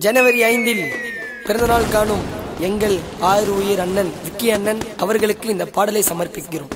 ஜனவரி ஐந்தில் பிறந்தநாள் காணும் எங்கள் ஆறு உயிர் அண்ணன் விக்கி அண்ணன் அவர்களுக்கு இந்த பாடலை சமர்ப்பிக்கிறோம்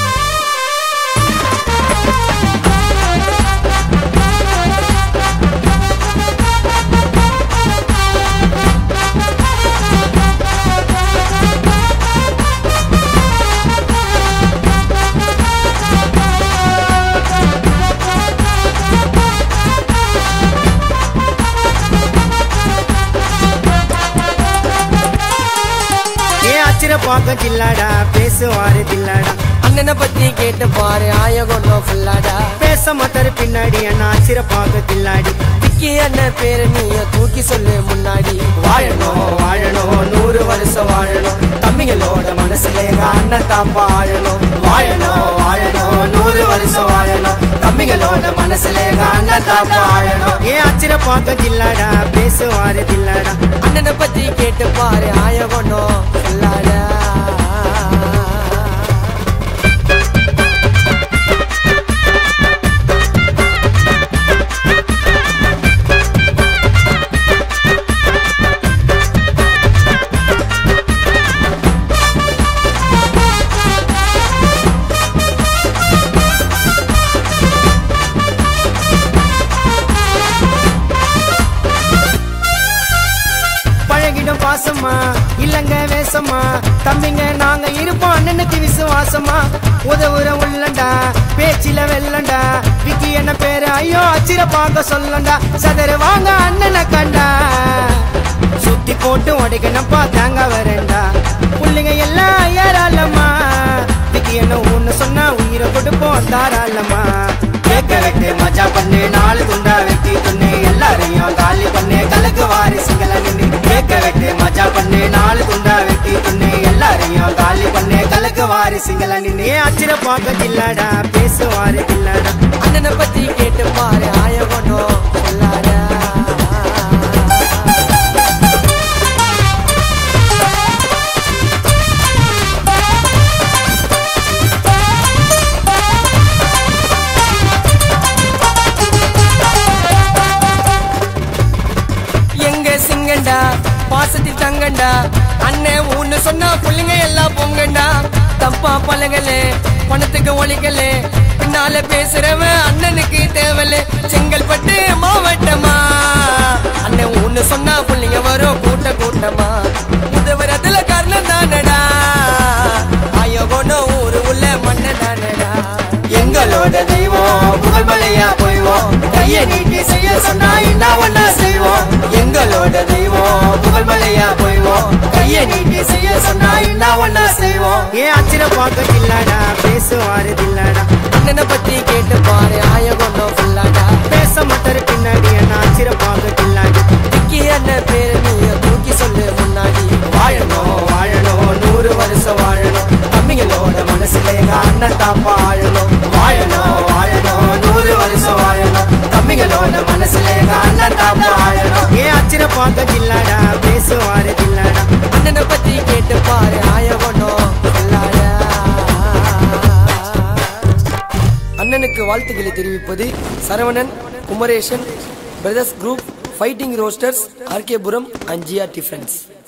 ஏன் ஆச்சிர பார்க்க கில்லாடா பேசுவாரு தில்லாடா அண்ணனை பத்தி கேட்டு பாரு ஆயகொண்டோம் ஃபுல்லாடா பேச மாட்டாரு பின்னாடி அண்ணா ஆச்சிர பார்க்க கில்லாடி விக்கி அண்ணன் பேரு நீய தூக்கி சொல்லு முன்னாடி வாழணும் வாழணும் நூறு வருஷம் வாழணும் தம்பிங்களோட மனசுல எங்க அண்ணன் தான் வாழணும் வாழணும் வாழணும் நூறு வருஷம் வாழணும் தம்பிங்களோட மனசுல எங்க அண்ணன் தான் வாழணும் ஏன் ஆச்சிர பார்க்க கில்லாடா பேசுவாரு தில்லாடா அண்ணனை பத்தி கேட்டு பாரு ஆயகொண்டோம் ஃபுல்லாடா பழகிடும் பாசமா இல்லங்க வேசமா தம்பிங்க நாங்க இருப்போம் அண்ணனுக்கு விசுவாசமா உதவுற உள்ளண்டா பேச்சில வெள்ளண்டா விக்கி என்ன பேரு ஐயோ அச்சிர பார்க்க சொல்லண்டா சதற வாங்க அண்ணனை கண்டா சுத்தி போட்டு உடைக்கணப்பா தாங்க வரேன்டா புள்ளைங்க எல்லாம் ஏறாளம்மா விக்கி என்ன ஒண்ணு சொன்னா உயிரை கொடுப்போம் தாராளமா கேட்க வெட்டு மஜா பண்ணு நாலு துண்டா வெட்டி துண்ணு எல்லாரையும் காலி பண்ணு கலக்கு வாரி சிங்கள நின்று கேட்க வெட்டு மஜா பண்ணு நாலு துண்டா வெட்டி துண்ணு எல்லாரையும் காலி பண்ணு கலக்கு வாரி சிங்கள நின்று ஏன் அச்சிர பார்க்க கில்லாடா பேசுவாரு கில்லாடா அண்ணனை பத்தி கேட்டு பாரு ஆயகொண்டோம் ஃபுல்லாடா எங்க சிங்கண்டா பாசத்தில் தங்கண்டா அண்ணன் உன்னு சொன்னா புள்ளைங்க எல்லாம் பொங்கண்டா தப்பா பழகலே பணத்துக்கு ஒழிக்கலே பின்னால பேசுறவன் அண்ணனுக்கு தேவல செங்கல்பட்டு மாவட்டமா அண்ணன் உன்னு சொன்னா புள்ளைங்க வரும் கூட்ட கூட்டமா உதவுறதுல காரணம் தானடா ஆயோகோனோ ஊரு உள்ள மண்ண தானடா எங்களோட தெய்வம் புகழ்மலையா போய்வோம் கைய நீட்டி செய்ய சொன்னா என்ன ஒண்ணா செய்வோம் எங்களோட தெய்வம் புகழ்மலையா போய்வோம் கைய நீட்டி செய்ய சொன்னா என்ன ஒண்ணா செய்வோம் ஏன் அச்சிர பார்க்க கில்லாடா பேசுவாரு தில்லாடா அண்ணனை பத்தி கேட்டு பாரு ஆயகொண்டோ ஃபுல்லாடா பேச மாட்டாரு பின்னாடி என்ன அச்சிர பார்க்க கில்லாடி விக்கி அண்ணன் பேரு நீ தூக்கி சொல்லு முன்னாடி வாழணும் வாழணும் நூறு வருஷம் வாழணும் தம்பிங்களோட மனசுல எங்க அண்ணன் தான் வாழணும் வாழணும் வாழணும் நூறு வருஷம் வாழணும் தம்பிங்களோட மனசுல எங்க அண்ணன் தான் வாழணும் ஏன் அச்சிர பார்க்க கில்லாடா பேசுவாரு கில்லாடா அண்ணனை பத்தி கேட்டு பாரு ஆயகொண்டோ ஃபுல்லாடா அண்ணனுக்கு வாழ்த்துக்களை தெரிவிப்பது Saravanan Kumaresan brothers group fighting roosters RK Puram and GR difference